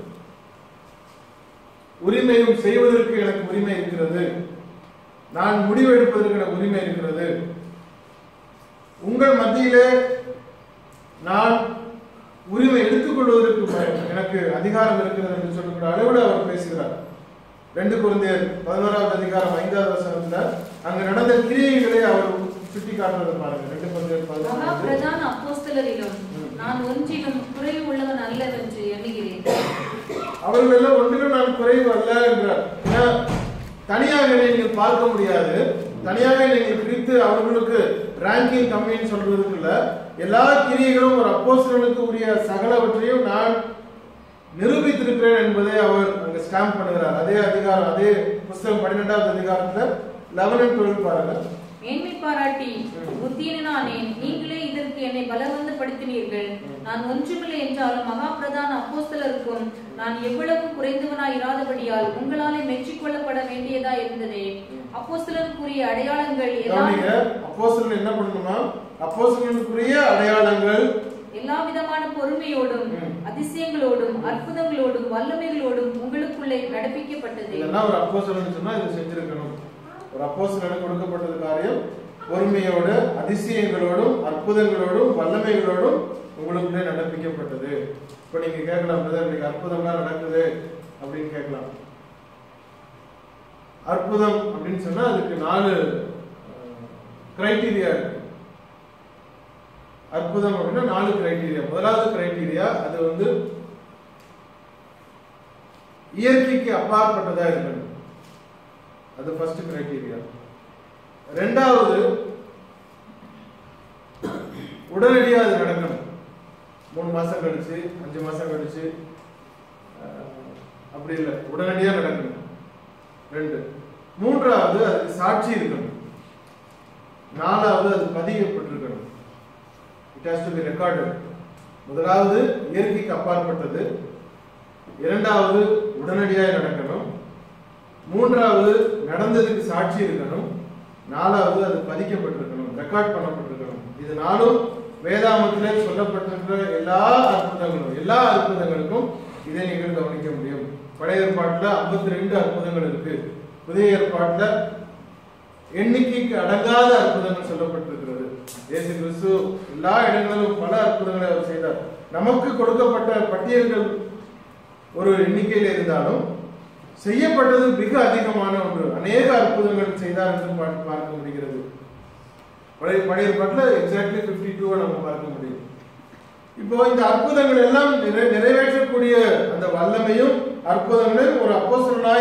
உரிமையும் செய்வதற்கு எனக்கு உரிமை இருக்கிறது நான் முடிவெடுப்பதற்கு எனக்கு உரிமை இருக்கிறது உங்கள் மத்தியிலே நான் உரிமை எடுத்துக்கொள்வதற்கு ப- எனக்கு அதிகாரம் இருக்கிறது என்று சொல்லக்கூடிய அளவில் அவர் பேசுகிறார் ரெண்டு குழந்தையர் பதினோராவது அதிகாரம் ஐந்தாவது வசனத்துல அங்க நடந்த கிரியைகளை அவர் சுட்டி காட்டுறது பாருங்க ரெண்டு குழந்தையர்
மகா
பதினொன்று
பிரதான அப்போஸ்தலரிலும் நான் ஒன்றிலும் குறைவு உள்ளவன் அல்லவென்று எண்ணுகிறேன்
அவர்கள் எல்லாம் ஒன்றிலும் நான் குறைவு அல்ல என்றார் ஏன்னா, தனியாக நீங்கள் பார்க்க முடியாது தனியாக நீங்கள் பிரித்து அவர்களுக்கு ரேங்கிங் கம்மின்னு சொல்றதுக்கு இல்ல எல்லா கிரியைகளும் ஒரு அப்போஸ்தலனுக்கு உரிய சகலவற்றையும் நான் நிரூபித்திருக்கிறேன் என்பதை அவர் அங்க ஸ்டாம்ப் பண்ணுகிறார் அதே அதிகாரம் அதே புஸ்தகம் பன்னிரெண்டாவது அதிகாரத்துல லெவன் அண்ட் டுவெல் பாருங்க
மேன்மை பாராட்டி புத்தியனானேன் நீங்களே இதற்கு என்னை பலவந்தப்படுத்தினீர்கள் நான் ஒன்றுமில்லை என்றாலும் மகா பிரதான அப்போஸ்தலருக்கும் நான் எவ்வளவு குறைந்தவனாய் இராதபடியால் உங்களாலே மெச்சிக்கொள்ளப்பட வேண்டியதா இருந்ததே அப்போஸ்தலருக்குரிய அடையாளங்கள் எல்லா
கவனிங்க அப்போஸ்தலன் என்ன பண்ணணுமா அப்போஸ்தலனுக்குரிய அடையாளங்கள்
எல்லா விதமான பொறுமையோடும்
ம்.
அதிசயங்களோடும் அற்புதங்களோடும் வல்லமைகளோடும் உங்களுக்குள்ளே நடப்பிக்கப்பட்டது
இதெல்லாம் ஒரு அப்போஸ்தலன் சொன்னா இதை செஞ்சிருக்கணும் ஒரு அப்போஸ்தலனுக்கு கொடுக்கப்பட்டது காரியம் பொறுமையோடு அதிசயங்களோடும் அற்புதங்களோடும் வல்லமைகளோடும் உங்களுக்குள்ளே நடப்பிக்கப்பட்டது இப்போ நீங்க கேட்கலாம் பிரதர் இன்னைக்கு அற்புதம்லாம் நடக்குது அப்படின்னு கேட்கலாம் அற்புதம் அப்படின்னு சொன்னா அதுக்கு நாலு கிரைட்டீரியா இருக்கு அற்புதம் அப்படின்னா நாலு கிரைட்டீரியா முதலாவது கிரைட்டீரியா அது வந்து இயற்கைக்கு அப்பாற்பட்டதா இருக்கணும் அது ஃபர்ஸ்ட் கிரைட்டீரியா ரெண்டாவது உடனடியா அது நடக்கணும் மூணு மாசம் கழிச்சு அஞ்சு மாசம் கழிச்சு அஹ், அப்படி இல்லை உடனடியா நடக்கணும் ரெண்டு மூன்றாவது அதுக்கு சாட்சி இருக்கணும் நாலாவது அது பதியப்பட்டிருக்கணும் it has to be record முதலாவது இயற்கைக்கு அப்பாற்பட்டது இரண்டாவது உடனடியாக நடக்கணும் மூன்றாவது நடந்ததுக்கு சாட்சி இருக்கணும் நாலாவது அது பதிக்கப்பட்டிருக்கணும் ரெக்கார்ட் பண்ணப்பட்டிருக்கணும் இது நாளும் வேதாமத்திலே சொல்லப்பட்டிருக்கிற எல்லா அற்புதங்களும் எல்லா அற்புதங்களுக்கும் இதை நீங்கள் கவனிக்க முடியும் பழைய ஏற்பாட்டுல 52 ரெண்டு அற்புதங்கள் இருக்கு புதிய ஏற்பாட்டுல எண்ணிக்கைக்கு அடங்காத அற்புதங்கள் சொல்லப்பட்டிருக்கிறது இயேசு கிறிஸ்து எல்லா இடங்களிலும் பல அற்புதங்களை அவர் செய்தார் நமக்கு கொடுக்கப்பட்ட பட்டியல்கள் ஒரு எண்ணிக்கையில் இருந்தாலும் செய்யப்பட்டது மிக அதிகமான ஒன்று அநேக அற்புதங்கள் செய்தார் என்று பா- பார்க்க முடிகிறது பழைய பழைய ஏற்பாட்டில் எக்ஸாக்ட்லி பிப்டி டூவை நம்ம பார்க்க முடியும் இப்போ இந்த அற்புதங்கள் எல்லாம் நிறை- நிறைவேற்றக்கூடிய அந்த வல்லமையும் அற்புதங்களையும் ஒரு அப்போஸ்தலனாய்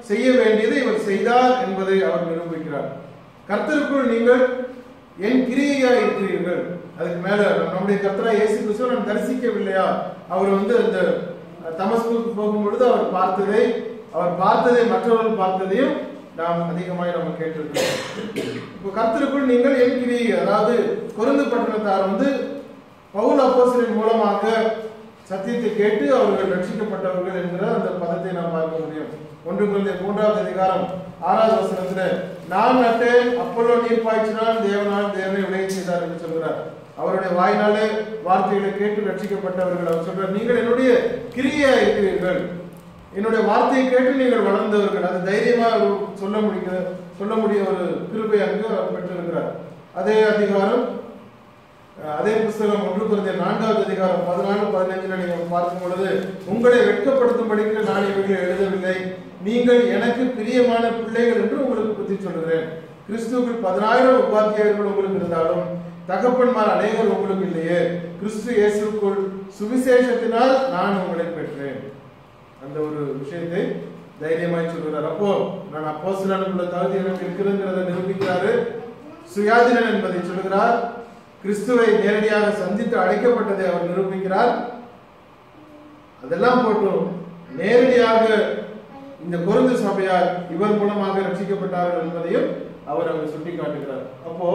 செய்ய வேண்டியதை இவர் செய்தார் என்பதை அவர் நிரூபிக்கிறார் கர்த்தருக்குள் நீங்கள் என் கிரியையா இருக்கிறீர்கள் அதுக்கு மேல நம்முடைய கர்த்தரா இயேசு கிறிஸ்துவை நாம் தரிசிக்கவில்லையா அவர் வந்து அந்த தமஸ்குக்கு போகும்பொழுது அவர் பார்த்ததை அவர் பார்த்ததை மற்றவர்கள் பார்த்ததையும் நாம் அதிகமாய் நம்ம கேட்டிருக்கிறோம் இப்போ கர்த்தருக்குள் நீங்கள் என் கிரியை அதாவது கொருந்து பட்டணத்தார் வந்து பவுல் அப்போஸ்தலரின் மூலமாக சத்தியத்தை கேட்டு அவர்கள் ரட்சிக்கப்பட்டவர்கள் என்கிற அந்த பதத்தை நாம் பார்க்க முடியும் ஒன்று குழந்தை மூன்றாவது அதிகாரம் ஆறாவது வசனத்துல நான் நட்டேன் அப்பல்லோ நீர் பாய்ச்சினால் தேவனால் தேவனை விளைய செய்தார் என்று சொல்கிறார் அவருடைய வாயினாலே வார்த்தைகளை கேட்டு ரட்சிக்கப்பட்டவர்கள் அவர் சொல்றார் நீங்கள் என்னுடைய கிரியா இருக்கிறீர்கள் என்னுடைய வார்த்தையை கேட்டு நீங்கள் வளர்ந்தவர்கள் அது தைரியமா அவர் சொல்ல முடிய சொல்ல முடிய ஒரு கிருபை அங்கு அவர் பெற்றிருக்கிறார் அதே அதிகாரம் அஹ், அதே புஸ்தகம் ஒன்று குறைந்த நான்காவது அதிகாரம் பதினாலு பதினஞ்சுல நீங்க பார்க்கும் பொழுது உங்களை வெட்கப்படுத்தும்படிக்கு நான் இவைகளை எழுதவில்லை நீங்கள் எனக்கு பிரியமான பிள்ளைகள் என்று உங்களுக்கு புத்தி சொல்கிறேன் கிறிஸ்துவுக்குள் பதினாயிரம் உபாத்தியாயர்கள் உங்களுக்கு இருந்தாலும் தகப்பன்மார் அநேகர் உங்களுக்கு இல்லையே கிறிஸ்து இயேசுக்குள் சுவிசேஷத்தினால் நான் உங்களை பெற்றேன் அந்த ஒரு விஷயத்தை தைரியமாய் சொல்கிறார் அப்போ நான் அப்போ சிலனுக்குள்ள தகுதி எனக்கு இருக்கிறதுங்கிறத நிரூபிக்கிறாரு சுயாதீனன் என்பதை சொல்கிறார் கிறிஸ்துவை நேரடியாக சந்தித்து அழைக்கப்பட்டதை அவர் நிரூபிக்கிறார் அதெல்லாம் போட்டும் நேரடியாக இந்த கொருந்து சபையார் இவர் மூலமாக ரட்சிக்கப்பட்டார்கள் என்பதையும் அவர் அங்கு சுட்டி காட்டுகிறார் அப்போ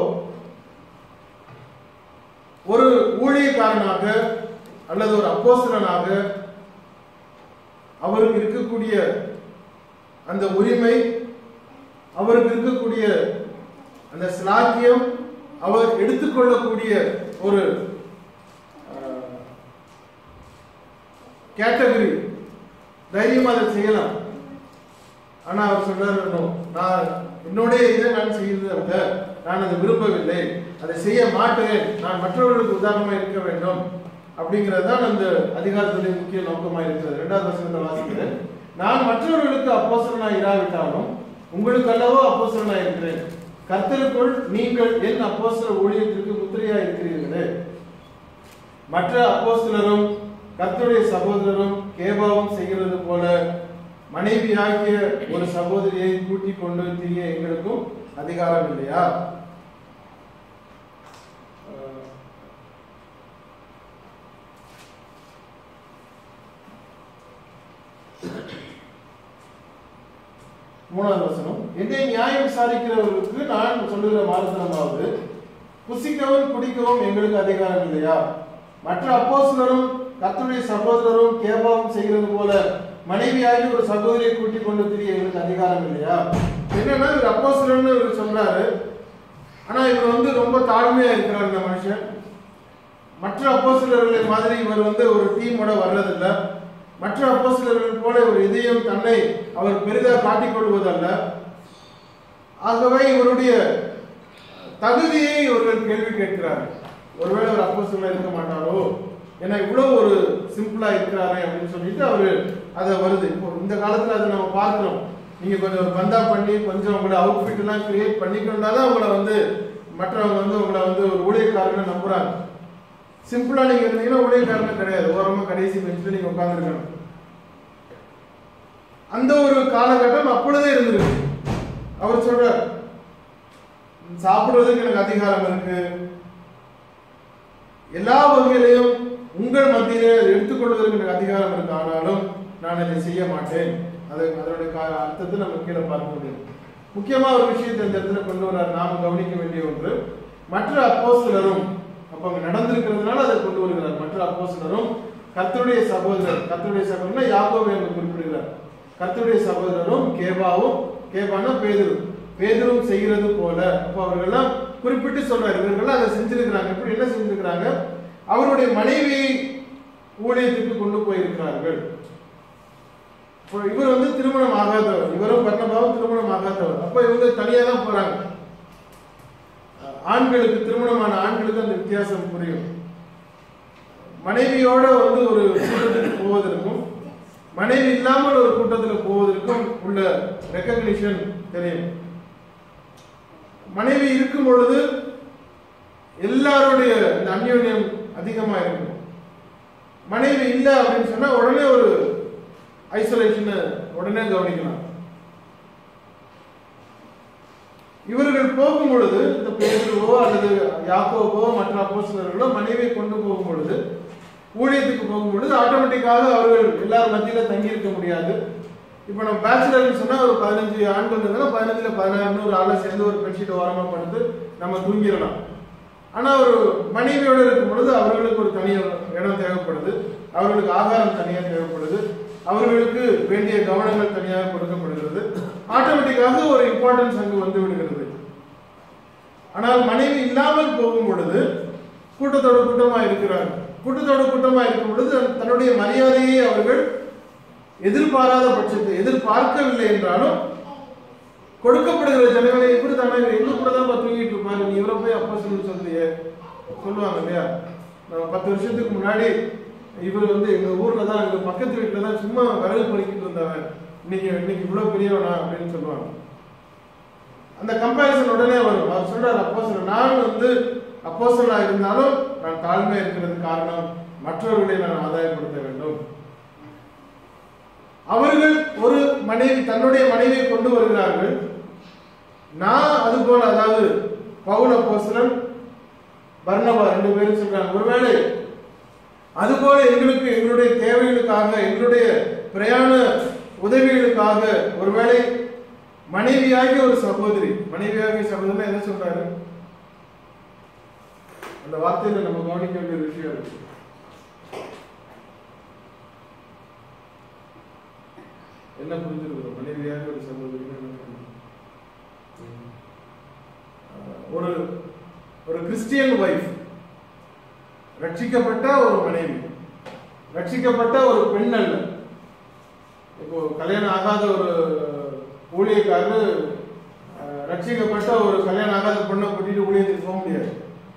ஒரு ஊழியக்காரனாக அல்லது ஒரு அப்போஸ்தலனாக அவருக்கு இருக்கக்கூடிய அந்த உரிமை அவருக்கு இருக்கக்கூடிய அந்த சிலாக்கியம் அவர் எடுத்துக்கொள்ளக்கூடிய ஒரு கேட்டகரி தைரியமா அதை செய்யலாம் ஆனா அவர் சொல்றாரு "No, நான் என்னுடைய இதை நான் செய்யறது அல்ல நான் அதை விரும்பவில்லை அதை செய்ய மாட்டேன் நான் மற்றவர்களுக்கு உதாரணமா இருக்க வேண்டும் அப்படிங்கிறது தான் அந்த அதிகாரத்துடைய முக்கிய நோக்கமா இருக்கிறது இரண்டாவது வசனத்தை வாசிக்கிறேன் நான் மற்றவர்களுக்கு அப்போசரனா இராவிட்டாலும் உங்களுக்கு அல்லவோ அப்போசரனா இருக்கிறேன் கர்த்தருக்குள் நீங்கள் என் அப்போஸ்தல ஊழியத்திற்கு முத்திரையா இருக்கிறீர்களே மற்ற அப்போஸ்தலரும் கர்த்தருடைய சகோதரரும் கேபாவும் செய்கிறது போல மனைவியாகிய ஒரு சகோதரியை கூட்டிக் கொண்டு திரிய எங்களுக்கும் அதிகாரம் இல்லையா அஹ், மூணாவது வசனம் என்னை நியாயம் விசாரிக்கிறவர்களுக்கு நான் சொல்லுகிற மாறுதலமாவது புசிக்கவும் குடிக்கவும் எங்களுக்கு அதிகாரம் இல்லையா மற்ற அப்போஸ்தலரும் கர்த்தருடைய சகோதரரும் கேபாவும் செய்கிறது போல மனைவியாகி ஒரு சகோதரியை கூட்டிக் கொண்டு திரிய எங்களுக்கு அதிகாரம் இல்லையா என்னன்னா இவர் அப்போஸ்தலர்னு இவர் சொல்றாரு ஆனா இவர் வந்து ரொம்ப தாழ்மையா இருக்கிறார் இந்த மனுஷன் மற்ற அப்போஸ்தலர்களை மாதிரி இவர் வந்து ஒரு டீமோட வர்றதில்ல மற்ற அப்போஸ்தலர்கள் போல ஒரு இதயம் தன்னை அவர் பெரிதாக காட்டிக் கொள்வதல்ல ஆகவே இவருடைய தகுதியை இவர்கள் கேள்வி கேட்கிறார்கள் ஒருவேளை ஒரு அப்போஸ்தலர் இருக்க மாட்டாரோ ஏன்னா இவ்வளவு ஒரு சிம்பிளா இருக்கிறாரே அப்படின்னு சொல்லிட்டு அவரு அதை வருது இப்போ இந்த காலத்துல அதை நம்ம பார்க்கிறோம் நீங்க கொஞ்சம் பந்தா பண்ணி கொஞ்சம் உங்களோட அவுட்ஃபிட் எல்லாம் கிரியேட் பண்ணிக்கொண்டாதான் உங்களை வந்து மற்றவங்க வந்து உங்களை வந்து ஒரு ஊழியக்காரன்னு நம்புறாங்க சிம்பிளா நீங்க இருந்தீங்கன்னா ஊழியக்காரனே கிடையாது ஓரமா கடைசி பெஞ்சில் நீங்க உட்கார்ந்துருக்கணும் அந்த ஒரு காலகட்டம் அப்பொழுதே இருந்திருக்கு அவர் சொல்றார் சாப்பிடுவதற்கு எனக்கு அதிகாரம் இருக்கு எல்லா வகையிலையும் உங்கள் மத்தியிலே அதை எடுத்துக்கொள்வதற்கு எனக்கு அதிகாரம் இருக்கு ஆனாலும் நான் அதை செய்ய மாட்டேன் அது அதனுடைய கா- அர்த்தத்தை நம்ம கீழே பார்க்க முடியும் முக்கியமா ஒரு விஷயத்தை இந்த இடத்துல கொண்டு வர்றார் நாம கவனிக்க வேண்டிய ஒன்று மற்ற அப்போஸ்தலரும் அப்ப அங்க நடந்திருக்கிறதுனால அதை கொண்டு வருகிறார் மற்ற அப்போஸ்தலரும் கர்த்தருடைய சகோதரர் கர்த்தருடைய சகோதரர்னா யாக்கோபு என்று குறிப்பிடுகிறார் கர்த்தருடைய சகோதரரும் கேபாவும் கேபானா பேதுரு பேதுரும் செய்கிறது போல அப்ப அவர்கள்லாம் குறிப்பிட்டு சொல்றாரு இவர்கள் அதை செஞ்சிருக்கிறாங்க இப்படி என்ன செஞ்சிருக்கிறாங்க அவருடைய மனைவியை ஊழியத்துக்கு கொண்டு போயிருக்கிறார்கள் இப்போ இவர் வந்து திருமணம் ஆகாதவர் இவரும் பர்ணபாவும் திருமணம் ஆகாதவர் அப்ப இவங்க தனியா தான் போறாங்க ஆண்களுக்கு திருமணமான ஆண்களுக்கு அந்த வித்தியாசம் புரியும் மனைவியோட வந்து ஒரு கூட்டத்துக்கு போவதற்கும் மனைவி இல்லாமல் ஒரு கூட்டத்தில் போவதற்கும் உள்ள ரெக்கக்னிஷன் தெரியும் மனைவி இருக்கும் பொழுது எல்லாருடைய இந்த அந்யோன்யம் அதிகமா இருக்கும் மனைவி இல்லை அப்படின்னு சொன்னா உடனே ஒரு ஐசோலேஷனை உடனே கவனிக்கலாம் இவர்கள் போகும் பொழுது இந்த பேருவோ அல்லது யாக்கோவோ மற்ற அப்போஸ்தலர்களோ மனைவியை கொண்டு போகும் பொழுது ஊழியத்துக்கு போகும் பொழுது ஆட்டோமேட்டிக்காக அவர்கள் எல்லார் மத்தியில தங்கி இருக்க முடியாது இப்போ நம்ம பேச்சுலர்னு சொன்னா ஒரு பதினஞ்சு ஆண்கள் இருந்தாலும் பதினஞ்சுல பதினாறு நூறு ஆளை சேர்ந்து ஒரு பெட்ஷீட் ஓரமா படுத்து நம்ம தூங்கிடலாம் ஆனா ஒரு மனைவியோடு இருக்கும் பொழுது அவர்களுக்கு ஒரு தனி இடம் தேவைப்படுது அவர்களுக்கு ஆகாரம் தனியாக தேவைப்படுது அவர்களுக்கு வேண்டிய கவனங்கள் தனியாக கொடுக்கப்படுகிறது ஆட்டோமேட்டிக்காக ஒரு இம்பார்ட்டன்ஸ் அங்கு வந்து விடுகிறது ஆனால் மனைவி இல்லாமல் போகும் பொழுது கூட்டத்தோட கூட்டமா இருக்கிறார் கூட்டத்தோட கூட்டமா இருக்கும் பொழுது தன்னுடைய மரியாதையை அவர்கள் எதிர்பாராத பட்சத்தை எதிர்பார்க்கவில்லை என்றாலும் கொடுக்கப்படுகிற ஜனங்களை இப்படி தானே எங்க கூட தான் தூங்கிட்டு இருப்பாரு நீ இவரை போய் அப்பா சொல்லி சொல்றியே சொல்லுவாங்க இல்லையா நம்ம பத்து வருஷத்துக்கு முன்னாடி இவர் வந்து எங்க ஊர்ல தான் எங்க பக்கத்து வீட்டுல தான் சும்மா விறகு பறிக்கிட்டு இருந்தவன் இன்னைக்கு இன்னைக்கு இவ்வளவு பெரியவனா அப்படின்னு சொல்லுவாங்க அந்த கம்பேரிசன் உடனே வரும் அவர் சொல்றாரு அப்போ நான் வந்து அப்போசலா இருந்தாலும் நான் தாழ்மை இருக்கிறது காரணம் மற்றவர்களை நான் ஆதாயப்படுத்த வேண்டும் அவர்கள் ஒரு மனைவி தன்னுடைய மனைவியை கொண்டு வருகிறார்கள் நான் அது போல அதாவது பவுல போசலன் பர்ணபா ரெண்டு பேரும் சொல்றாங்க ஒருவேளை அதுபோல எங்களுக்கு எங்களுடைய தேவைகளுக்காக எங்களுடைய பிரயாண உதவிகளுக்காக ஒருவேளை மனைவியாகிய ஒரு சகோதரி மனைவியாகிய சகோதரி என்ன சொல்றாரு அந்த வார்த்தையில நம்ம கவனிக்க வேண்டிய ஒரு விஷயம் இருக்கு என்ன புரிஞ்சிருக்கிறோம் மனைவியாக ஒரு சகோதரி ஒரு ஒரு கிறிஸ்டியன் வைஃப் ரட்சிக்கப்பட்ட ஒரு மனைவி ரட்சிக்கப்பட்ட ஒரு பெண் அல்ல இப்போ கல்யாணம் ஆகாத ஒரு ஊழியக்காரர் அஹ், ரட்சிக்கப்பட்ட ஒரு கல்யாணம் ஆகாத பொண்ணை கூட்டிட்டு ஊழியத்துக்கு போக முடியாது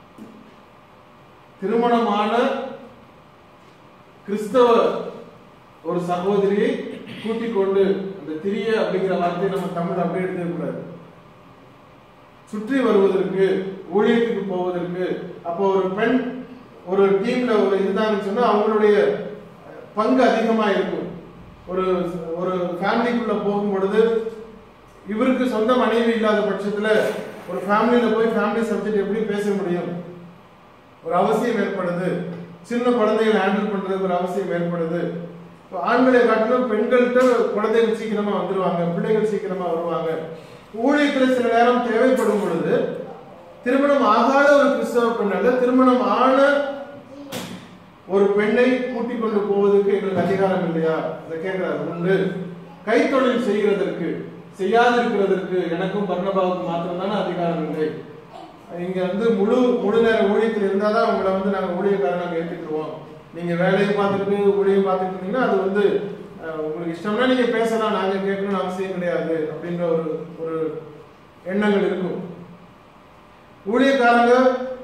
திருமணமான கிறிஸ்தவ ஒரு சகோதரியை கூட்டிக் கொண்டு அந்த திரிய அப்படிங்கிற வார்த்தையை நம்ம தமிழ் அப்படியே எடுத்துக்க கூடாது சுற்றி வருவதற்கு ஊழியத்துக்கு போவதற்கு அப்போ ஒரு பெண் ஒரு டீம்ல ஒரு இருந்தாங்கன்னு சொன்னா அவங்களுடைய பங்கு அதிகமா இருக்கும் ஒரு ஒரு ஃபேமிலிக்குள்ள போகும் பொழுது இவருக்கு சொந்த மனைவி இல்லாத பட்சத்துல ஒரு ஃபேமிலியில போய் ஃபேமிலி சப்ஜெக்ட் எப்படி பேச முடியும் ஒரு அவசியம் ஏற்படுது சின்ன குழந்தைகளை ஹேண்டில் பண்றதுக்கு ஒரு அவசியம் ஏற்படுது இப்போ ஆண்களை காட்டிலும் பெண்கள்கிட்ட குழந்தைகள் சீக்கிரமா வந்துருவாங்க பிள்ளைகள் சீக்கிரமா வருவாங்க ஊழியத்துல சில நேரம் தேவைப்படும் பொழுது திருமணம் ஆகாத ஒரு கிறிஸ்தவ பெண் அல்ல திருமணம் ஆன ஒரு பெண்ணை கூட்டிக் கொண்டு போவதற்கு எங்களுக்கு அதிகாரம் இல்லையா அதை கேட்கிறார் உண்டு கைத்தொழில் செய்கிறதற்கு செய்யாதிருக்கிறதற்கு எனக்கும் பர்ணபாவுக்கு மாத்திரம்தானே அதிகாரம் இல்லை இங்க வந்து முழு முழு நேர ஊழியத்தில் இருந்தாதான் உங்களை வந்து நாங்க ஊழியக்காரன் நாங்க ஏத்துக்கிடுவோம் நீங்க வேலையை பார்த்துட்டு ஊழியம் பார்த்துட்டு இருந்தீங்கன்னா அது வந்து அஹ், உங்களுக்கு இஷ்டம்னா நீங்க பேசலாம் நாங்க கேட்கணும்னு அவசியம் கிடையாது அப்படின்ற ஒரு ஒரு எண்ணங்கள் இருக்கும் ஊழியக்காரங்க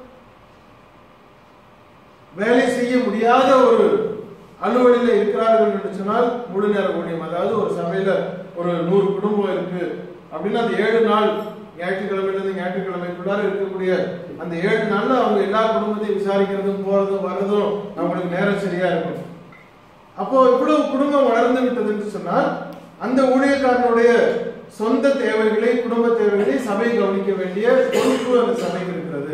வேலை செய்ய முடியாத ஒரு அலுவலில் இருக்கிறார்கள் என்று சொன்னால் முழு நேர ஊழியம் அதாவது ஒரு சபையில ஒரு நூறு குடும்பம் இருக்கு அப்படின்னா அந்த ஏழு நாள் ஞாயிற்றுக்கிழமையிலிருந்து ஞாயிற்றுக்கிழமைக்குள்ளார இருக்கக்கூடிய அந்த ஏழு நாள்ல அவங்க எல்லா குடும்பத்தையும் விசாரிக்கிறதும் போறதும் வர்றதும் அவங்களுக்கு நேரம் சரியா இருக்கும் அப்போ இவ்வளவு குடும்பம் வளர்ந்து விட்டது என்று சொன்னால் அந்த ஊழியக்காரனுடைய சொந்த தேவைகளை குடும்ப தேவைகளை சபை கவனிக்க வேண்டிய பொறுப்பு அந்த சபைக்கு இருக்கிறது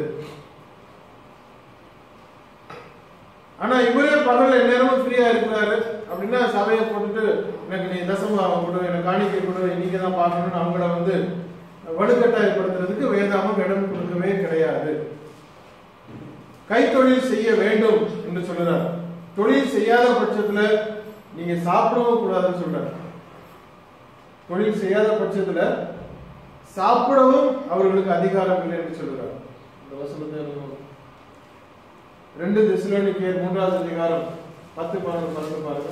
ஆனா இவரே பகல்ல எந்நேரமும் ஃப்ரீயா இருக்கிறாரு அப்படின்னா சபையை போட்டுட்டு எனக்கு நீ தசமம் கொடு எனக்கு காணிக்கை கொடு நீங்க தான் பார்க்கணும்னு அவங்கள வந்து வலுக்கட்டாயப்படுத்துறதுக்கு வேதாமம் இடம் கொடுக்கவே கிடையாது கைத்தொழில் செய்ய வேண்டும் என்று சொல்லுறார் தொழில் செய்யாத பட்சத்துல நீங்க சாப்பிடவும் கூடாதுன்னு சொல்றார் தொழில் செய்யாத பட்சத்துல சாப்பிடவும் அவர்களுக்கு அதிகாரம் இல்லை என்று சொல்லுறார் இந்த வசனத்தை நம்ம ரெண்டு தெசலோனிக்கேயர் மூன்றாவது அதிகாரம் பத்து பதினொன்று பன்னெண்டு பாருங்க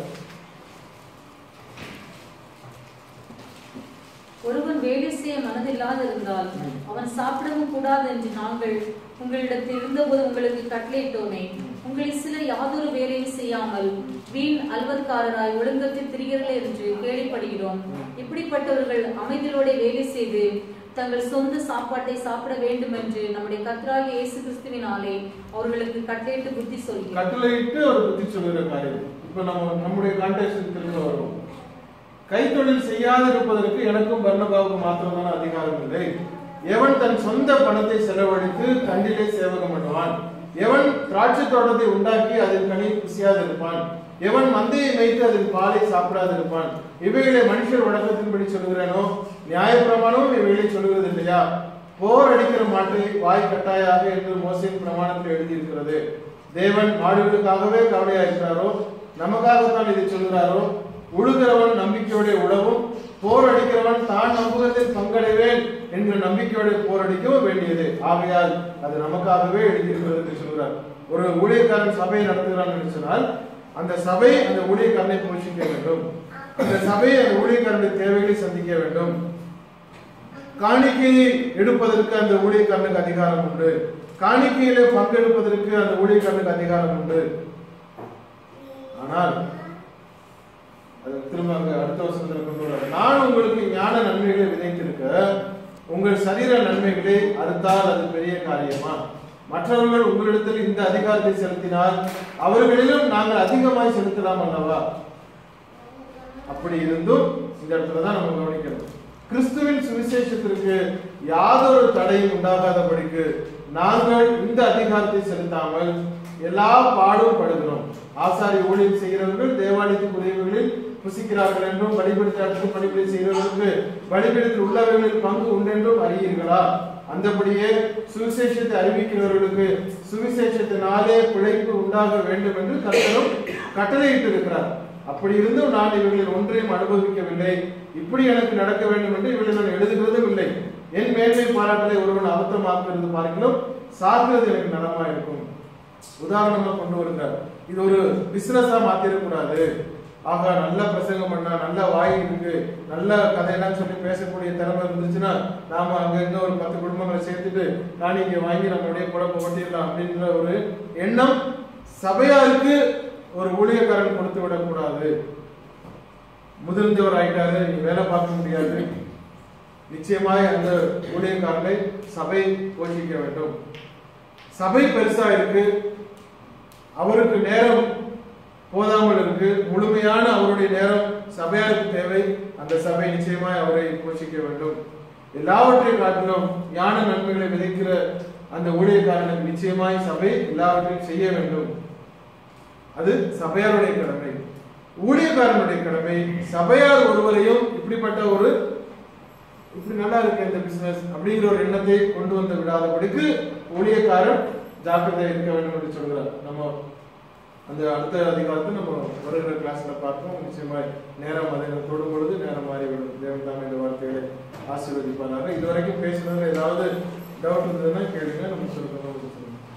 ஒருவன் வேலை செய்ய மனதில்லாது இருந்தால் அவன் சாப்பிடவும் கூடாது என்று நாங்கள் உங்களிடத்தில் இருந்தபோது உங்களுக்கு கட்டளையிட்டோமே உங்களில் சிலர் யாதொரு வேலையும் செய்யாமல் வீண் அல்வத்காரராய் ஒழுங்கத்தில் திரிகிறீர்கள் என்று கேள்விப்படுகிறோம் இப்படிப்பட்டவர்கள் அமைதியோட வேலை செய்து தங்கள் சொந்த சாப்பாட்டை சாப்பிட வேண்டும் என்று நம்முடைய கர்த்தராகிய இயேசு கிறிஸ்துவினாலே அவர்களுக்கு கட்டளையிட்டு புத்தி சொல்கிறோம்
கட்டளையிட்டு ஒரு புத்தி சொல்லுகிற காரியம் இப்ப நம்ம நம்முடைய கான்டெக்ட் திரும்ப வருவோம் கைத்தொழில் செய்யாது இருப்பதற்கு எனக்கும் பர்ணபாவுக்கும் மாத்திரம்தான அதிகாரம் இல்லை எவன் தன் சொந்த பணத்தை செலவழித்து தண்டிலே சேவகம் பண்ணுவான் எவன் திராட்சை தோட்டத்தை உண்டாக்கி அதில் கனி குசியாதிருப்பான் எவன் மந்தையை வைத்து அதில் பாலை சாப்பிடாதிருப்பான் இவைகளை மனுஷர் வழக்கத்தின்படி சொல்லுகிறானோ நியாயப்பிரமாணமும் இவைகளை சொல்லுகிறது இல்லையா போர் அடிக்கிற மாட்டை வாய் கட்டாயாக என்று மோசையின் பிரமாணத்தில் எழுதியிருக்கிறது தேவன் மாடுகளுக்காகவே கவலையா இருக்கிறாரோ நமக்காகத்தான் இதை சொல்கிறாரோ உழுகிறவன் நம்பிக்கையோட உழவும் போர் அடிக்கிறவன் தான் நம்புகத்தில் பங்கடைவேன் என்ற நம்பிக்கையோட போரடிக்கவும் வேண்டியது ஆகையால் அது நமக்காகவே எழுதியிருக்கிறது என்று சொல்கிறார் ஒரு ஊழியக்காரன் சபையை நடத்துகிறான் என்று சொன்னால் அந்த சபை அந்த ஊழியக்காரனை போஷிக்க வேண்டும் அந்த சபை அந்த ஊழியக்காரனுடைய தேவைகளை சந்திக்க வேண்டும் காணிக்கையை எடுப்பதற்கு அந்த ஊழியக்காரனுக்கு அதிகாரம் உண்டு காணிக்கையில பங்கெடுப்பதற்கு அந்த ஊழியக்காரனுக்கு அதிகாரம் உண்டு ஆனால் அது திரும்ப அங்க அடுத்த வருஷத்துல கொண்டு வர நான் உங்களுக்கு ஞான நன்மைகளை விதைத்திருக்க உங்கள் சரீர நன்மைகளை அறுத்தால் அது பெரிய காரியமா மற்றவர்கள் உங்களிடத்தில் இந்த அதிகாரத்தை செலுத்தினால் அவர்களிலும் நாங்கள் அதிகமாய் செலுத்தலாம் அல்லவா அப்படி இருந்தும் இந்த இடத்துல தான் நம்ம கவனிக்கணும் கிறிஸ்துவின் சுவிசேஷத்திற்கு யாதொரு தடையும் உண்டாகாதபடிக்கு நாங்கள் இந்த அதிகாரத்தை செலுத்தாமல் எல்லா பாடும் படுகிறோம் ஆசாரி ஊழியம் செய்கிறவர்கள் தேவாலயத்துக்குரியவர்களில் புசிக்கிறார்கள் என்றும் பலிபீடத்திற்கு பலிபீடு செய்கிறவர்களுக்கு பலிபீடத்தில் உள்ளவர்களில் பங்கு உண்டென்றும் அறியீர்களா அந்தபடியே சுவிசேஷத்தை அறிவிக்கிறவர்களுக்கு சுவிசேஷத்தினாலே பிழைப்பு உண்டாக வேண்டும் என்று கர்த்தரும் கட்டளையிட்டு இருக்கிறார் அப்படி இருந்தும் நான் இவர்களில் ஒன்றையும் அனுபவிக்கவில்லை இப்படி எனக்கு நடக்க வேண்டும் என்று இவர்களை நான் எழுதுகிறதும் இல்லை என் மேன்மை பாராட்டலை ஒருவன் அபத்தமாக்குறது பார்க்கிலும் சாக்குறது எனக்கு நலமா இருக்கும் உதாரணமா கொண்டு வருகிறார் இது ஒரு பிசினஸா மாத்திரக்கூடாது ஆகா நல்ல பிரசங்கம் பண்ணா நல்ல வாய் இருக்கு நல்ல கதையெல்லாம் சொல்லி பேசக்கூடிய திறமை இருந்துச்சுன்னா நாம அங்கங்க ஒரு பத்து குடும்பங்களை சேர்த்துட்டு காணிக்கை வாங்கி நம்மளுடைய குழப்பம் ஓட்டிடலாம் அப்படின்ற ஒரு எண்ணம் சபையாருக்கு ஒரு ஊழியக்காரன் கொடுத்து விடக்கூடாது முதிர்ந்தவர் ஆயிட்டாரு நீ வேலை பார்க்க முடியாது நிச்சயமாய் அந்த ஊழியக்காரனை சபை போஷிக்க வேண்டும் சபை பெருசா இருக்கு அவருக்கு நேரம் போதாமல் இருக்கு முழுமையான அவருடைய நேரம் சபையாருக்கு தேவை அந்த சபை நிச்சயமாய் அவரை போஷிக்க வேண்டும் எல்லாவற்றையும் காட்டிலும் ஞான நன்மைகளை விதைக்கிற அந்த ஊழியக்காரனுக்கு நிச்சயமாய் சபை எல்லாவற்றையும் செய்ய வேண்டும் அது சபையாருடைய கடமை ஊழியக்காரனுடைய கடமை சபையார் ஒருவரையும் இப்படிப்பட்ட ஒரு இப்படி நல்லா இருக்கு இந்த பிசினஸ் அப்படிங்கிற ஒரு எண்ணத்தை கொண்டு வந்து விடாதபடிக்கு ஊழியக்காரன் ஜாக்கிரதை இருக்க வேண்டும் என்று சொல்கிறார் நம்ம அந்த அடுத்த அதிகாரத்தை நம்ம வருகிற கிளாஸ்ல பார்ப்போம் நிச்சயமாய் நேரம் அதை தொடும் பொழுது நேரம் மாறிவிடும் தேவன் தாமே இந்த வார்த்தைகளை ஆசீர்வதிப்பாங்க இது வரைக்கும் பேசுனதுல ஏதாவது டவுட் இருந்ததுன்னா கேளுங்க நம்ம சொல்லுங்க